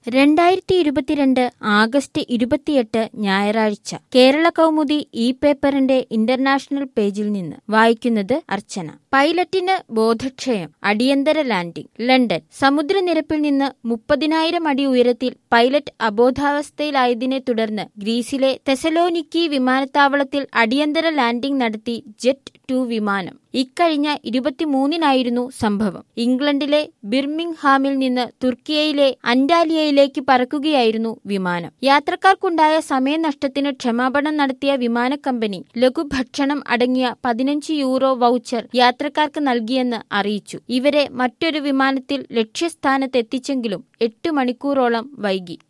രണ്ടായിരത്തി ഇരുപത്തിരണ്ട് ആഗസ്റ്റ് ഇരുപത്തിയെട്ട് ഞായറാഴ്ച കേരള കൗമുദി ഇ പേപ്പറിന്റെ ഇന്റർനാഷണൽ പേജിൽ നിന്ന് വായിക്കുന്നത് അർച്ചന പൈലറ്റിന് ബോധക്ഷയം അടിയന്തര ലാൻഡിംഗ് ലണ്ടൻ സമുദ്രനിരപ്പിൽ നിന്ന് മുപ്പതിനായിരം അടി ഉയരത്തിൽ പൈലറ്റ് അബോധാവസ്ഥയിലായതിനെ തുടർന്ന് ഗ്രീസിലെ തെസലോനിക്കി വിമാനത്താവളത്തിൽ അടിയന്തര ലാൻഡിംഗ് നടത്തി ജെറ്റ് ടു വിമാനം ഇക്കഴിഞ്ഞ ഇരുപത്തിമൂന്നിനായിരുന്നു സംഭവം ഇംഗ്ലണ്ടിലെ ബിർമിംഗ്ഹാമിൽ നിന്ന് തുർക്കിയയിലെ അന്റാലിയയിലേക്ക് പറക്കുകയായിരുന്നു വിമാനം യാത്രക്കാർക്കുണ്ടായ സമയനഷ്ടത്തിന് ക്ഷമാപണം നടത്തിയ വിമാന കമ്പനി ലഘുഭക്ഷണം അടങ്ങിയ പതിനഞ്ച് യൂറോ വൗച്ചർ യാത്രക്കാർക്ക് നൽകിയെന്ന് അറിയിച്ചു ഇവരെ മറ്റൊരു വിമാനത്തിൽ ലക്ഷ്യസ്ഥാനത്തെത്തിച്ചെങ്കിലും എട്ട് മണിക്കൂറോളം വൈകി